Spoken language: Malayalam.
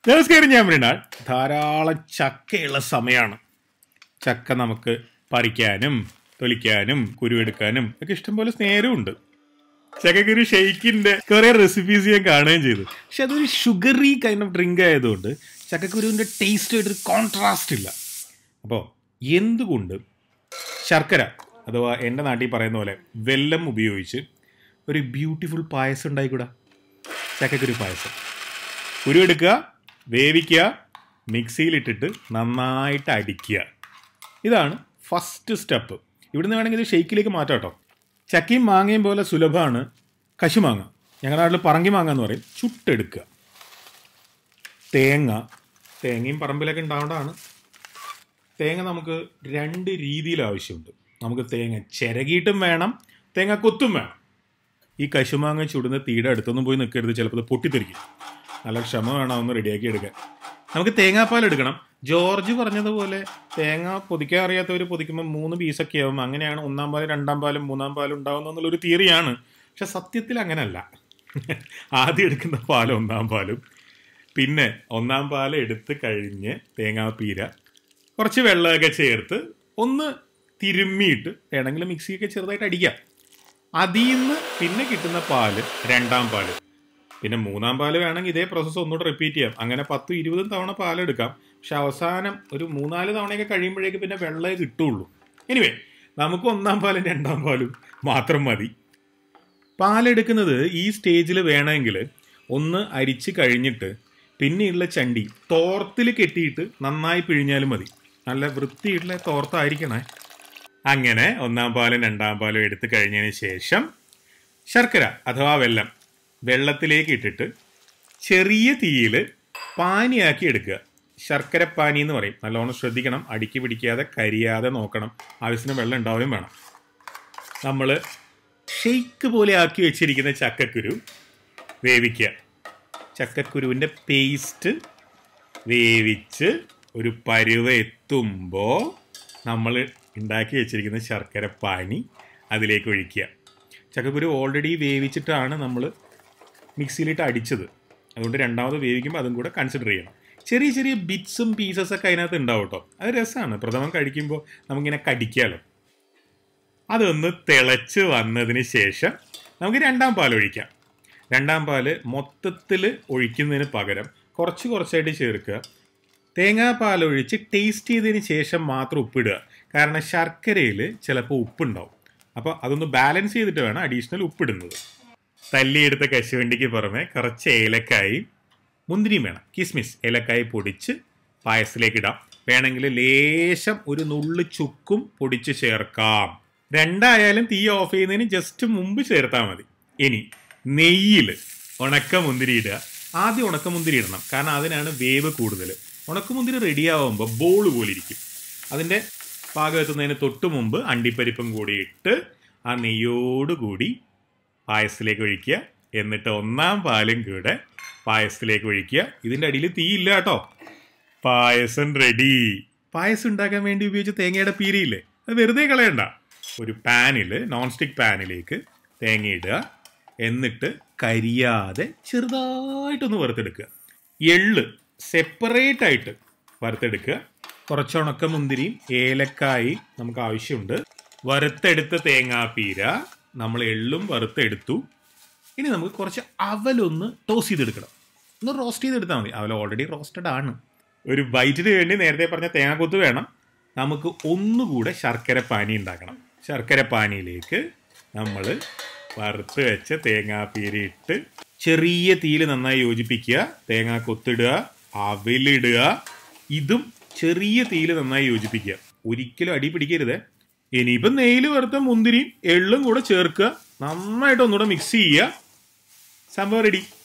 നമസ്കാരം ഞാൻ മൃണാൾ ധാരാളം ചക്കയുള്ള സമയമാണ് ചക്ക നമുക്ക് പറിക്കാനും തൊലിക്കാനും കുരുവെടുക്കാനും ഒക്കെ ഇഷ്ടംപോലെ സ്നേഹമുണ്ട് ചക്കക്കുരു ഷെയ്ക്കിന്റെ കുറെ റെസിപ്പീസ് ഞാൻ കാണുകയും ചെയ്തു പക്ഷെ അതൊരു ഷുഗറി കൈൻഡ് ഓഫ് ഡ്രിങ്ക് ആയതുകൊണ്ട് ചക്കക്കുരുവിന്റെ ടേസ്റ്റ് ആയിട്ടൊരു കോൺട്രാസ്റ്റ് ഇല്ല അപ്പോൾ എന്തുകൊണ്ട് ശർക്കര അഥവാ എൻ്റെ നാട്ടിൽ പറയുന്ന പോലെ വെല്ലം ഉപയോഗിച്ച് ഒരു ബ്യൂട്ടിഫുൾ പായസം ഉണ്ടായിക്കൂടാ ചക്കക്കുരു പായസം കുരു എടുക്കുക വേവിക്കുക മിക്സിയിലിട്ടിട്ട് നന്നായിട്ട് അടിക്കുക ഇതാണ് ഫസ്റ്റ് സ്റ്റെപ്പ് ഇവിടുന്ന് വേണമെങ്കിൽ ഇത് ഷെയ്ക്കിലേക്ക് മാറ്റാം കേട്ടോ ചക്കയും മാങ്ങയും പോലെ സുലഭമാണ് കശുമാങ്ങ ഞങ്ങളുടെ നാട്ടിൽ പറങ്കി മാങ്ങ എന്ന് പറയും ചുട്ടെടുക്കുക തേങ്ങ തേങ്ങയും പറമ്പിലൊക്കെ ഉണ്ടാവേണ്ടതാണ് തേങ്ങ നമുക്ക് രണ്ട് രീതിയിൽ ആവശ്യമുണ്ട് നമുക്ക് തേങ്ങ ചിരകിയിട്ടും വേണം തേങ്ങ കൊത്തും വേണം ഈ കശുമാങ്ങ ചുടുന്ന തീയുടെ അടുത്തൊന്നും പോയി നിൽക്കരുത് ചിലപ്പോൾ ഇത് പൊട്ടിത്തെറിക്കും നല്ല ക്ഷമ വേണം ഒന്ന് റെഡിയാക്കി എടുക്കാൻ നമുക്ക് തേങ്ങാപ്പാൽ എടുക്കണം ജോർജ് പറഞ്ഞതുപോലെ തേങ്ങ പൊതിക്കാൻ അറിയാത്തവർ പൊതിക്കുമ്പോൾ മൂന്ന് പീസൊക്കെ ആവും അങ്ങനെയാണ് ഒന്നാം പാലും രണ്ടാം പാലും മൂന്നാം പാലും ഉണ്ടാവുന്ന എന്നുള്ളൊരു തിയറിയാണ് പക്ഷെ സത്യത്തിൽ അങ്ങനല്ല ആദ്യം എടുക്കുന്ന പാൽ ഒന്നാം പാലും പിന്നെ ഒന്നാം പാൽ എടുത്ത് കഴിഞ്ഞ് തേങ്ങാപ്പീര കുറച്ച് വെള്ളമൊക്കെ ചേർത്ത് ഒന്ന് തിരുമ്മിയിട്ട് വേണമെങ്കിൽ മിക്സിയൊക്കെ ചെറുതായിട്ട് അടിക്കാം അതിൽ നിന്ന് പിന്നെ കിട്ടുന്ന പാല് രണ്ടാം പാല് പിന്നെ മൂന്നാം പാല് വേണമെങ്കിൽ ഇതേ പ്രോസസ്സ് ഒന്നുകൂടെ റിപ്പീറ്റ് ചെയ്യാം അങ്ങനെ പത്തും ഇരുപതും തവണ പാലെടുക്കാം പക്ഷെ അവസാനം ഒരു മൂന്നാല് തവണയൊക്കെ കഴിയുമ്പോഴേക്ക് പിന്നെ വെള്ളമേ കിട്ടുള്ളൂ എനിവേ നമുക്ക് ഒന്നാം പാലും രണ്ടാം പാലും മാത്രം മതി പാലെടുക്കുന്നത് ഈ സ്റ്റേജിൽ വേണമെങ്കിൽ ഒന്ന് അരിച്ച് കഴിഞ്ഞിട്ട് പിന്നെയുള്ള ചണ്ടി തോർത്തിൽ കെട്ടിയിട്ട് നന്നായി പിഴിഞ്ഞാലും മതി നല്ല വൃത്തിയുള്ള തോർത്തായിരിക്കണേ അങ്ങനെ ഒന്നാം പാലും രണ്ടാം പാലും എടുത്തു കഴിഞ്ഞതിന് ശേഷം ശർക്കര അഥവാ വെള്ളം വെള്ളത്തിലേക്ക് ഇട്ടിട്ട് ചെറിയ തീയിൽ പാനിയാക്കി എടുക്കുക ശർക്കര പാനി എന്ന് പറയും നല്ലോണം ശ്രദ്ധിക്കണം അടുക്കി പിടിക്കാതെ കരിയാതെ നോക്കണം ആവശ്യത്തിന് വെള്ളം ഉണ്ടാവുകയും വേണം നമ്മൾ ഷെയ്ക്ക് പോലെ ആക്കി വെച്ചിരിക്കുന്ന ചക്കക്കുരു വേവിക്കുക ചക്കക്കുരുവിൻ്റെ പേസ്റ്റ് വേവിച്ച് ഒരു പരുവ എത്തുമ്പോൾ നമ്മൾ ഉണ്ടാക്കി വെച്ചിരിക്കുന്ന ശർക്കര പാനി അതിലേക്ക് ഒഴിക്കുക ചക്കക്കുരു ഓൾറെഡി വേവിച്ചിട്ടാണ് നമ്മൾ മിക്സിയിലിട്ട് അടിച്ചത് അതുകൊണ്ട് രണ്ടാമത് വേവിക്കുമ്പോൾ അതും കൂടെ കൺസിഡർ ചെയ്യണം ചെറിയ ചെറിയ ബിറ്റ്സും പീസസ് ഒക്കെ അതിനകത്ത് ഉണ്ടാവും കേട്ടോ അത് രസമാണ് പ്രഥമം കഴിക്കുമ്പോൾ നമുക്കിങ്ങനെ കടിക്കാമല്ലോ അതൊന്ന് തിളച്ച് വന്നതിന് ശേഷം നമുക്ക് രണ്ടാം പാൽ ഒഴിക്കാം രണ്ടാം പാല് മൊത്തത്തിൽ ഒഴിക്കുന്നതിന് പകരം കുറച്ച് കുറച്ചായിട്ട് ചേർക്കുക തേങ്ങാപ്പാൽ ഒഴിച്ച് ടേസ്റ്റ് ചെയ്തതിന് ശേഷം മാത്രം ഉപ്പിടുക കാരണം ശർക്കരയിൽ ചിലപ്പോൾ ഉപ്പുണ്ടാവും അപ്പോൾ അതൊന്ന് ബാലൻസ് ചെയ്തിട്ട് വേണം അഡീഷണൽ ഉപ്പിടുന്നത് തല്ലിയെടുത്ത കശുവണ്ടിക്ക് പുറമെ കുറച്ച് ഏലക്കായി മുന്തിരിയും വേണം കിസ്മിസ് ഏലക്കായി പൊടിച്ച് പായസത്തിലേക്ക് ഇടാം വേണമെങ്കിൽ ലേശം ഒരു നുള്ളു ചുക്കും പൊടിച്ച് ചേർക്കാം രണ്ടായാലും തീ ഓഫ് ചെയ്യുന്നതിന് ജസ്റ്റ് മുമ്പ് ചേർത്താൽ മതി ഇനി നെയ്യിൽ ഉണക്കമുന്തിരി ഇടുക ആദ്യം ഉണക്കമുന്തിരി ഇടണം കാരണം അതിനാണ് വേവ് കൂടുതൽ ഉണക്കമുന്തിരി റെഡിയാവുമ്പോൾ ബോൾ പോലെ ഇരിക്കും അതിൻ്റെ പാകം എത്തുന്നതിന് തൊട്ട് മുമ്പ് അണ്ടിപ്പരിപ്പും കൂടി ഇട്ട് ആ നെയ്യോടുകൂടി പായസത്തിലേക്ക് ഒഴിക്കുക എന്നിട്ട് ഒന്നാം പാലും കൂടെ പായസത്തിലേക്ക് ഒഴിക്കുക ഇതിൻ്റെ അടിയിൽ തീയില്ല കേട്ടോ പായസം റെഡി പായസം ഉണ്ടാക്കാൻ വേണ്ടി ഉപയോഗിച്ച തേങ്ങയുടെ പീരിയില്ലേ അത് വെറുതെ കളയണ്ട ഒരു പാനിൽ നോൺ സ്റ്റിക്ക് പാനിലേക്ക് തേങ്ങ ഇടുക എന്നിട്ട് കരിയാതെ ചെറുതായിട്ടൊന്ന് വറുത്തെടുക്കുക എള്ള് സെപ്പറേറ്റ് ആയിട്ട് വറുത്തെടുക്കുക കുറച്ച് ഉണക്കമുന്തിരിയും ഏലക്കായി നമുക്ക് ആവശ്യമുണ്ട് വറുത്തെടുത്ത തേങ്ങാപ്പീര നമ്മൾ എള്ളും വറുത്തെടുത്തു ഇനി നമുക്ക് കുറച്ച് അവലൊന്ന് ടോസ് ചെയ്തെടുക്കണം ഒന്ന് റോസ്റ്റ് ചെയ്തെടുത്താൽ മതി അവൽ ഓൾറെഡി റോസ്റ്റഡ് ആണ് ഒരു ബൈറ്റിന് വേണ്ടി നേരത്തെ പറഞ്ഞ തേങ്ങാക്കൊത്ത് വേണം നമുക്ക് ഒന്നുകൂടെ ശർക്കര പാനി ഉണ്ടാക്കണം ശർക്കര പാനിയിലേക്ക് നമ്മൾ വറുത്ത് വെച്ച തേങ്ങാപ്പീരി ഇട്ട് ചെറിയ തീയിൽ നന്നായി യോജിപ്പിക്കുക തേങ്ങ കൊത്തിടുക അവിലിടുക ഇതും ചെറിയ തീയിൽ നന്നായി യോജിപ്പിക്കുക ഒരിക്കലും അടി പിടിക്കരുത് ഇനിയിപ്പം നെയ്യിൽ വറുത്ത മുന്തിരിയും എള്ളും കൂടെ ചേർക്കുക നന്നായിട്ട് ഒന്നുകൂടെ മിക്സ് ചെയ്യുക സംഭവം റെഡി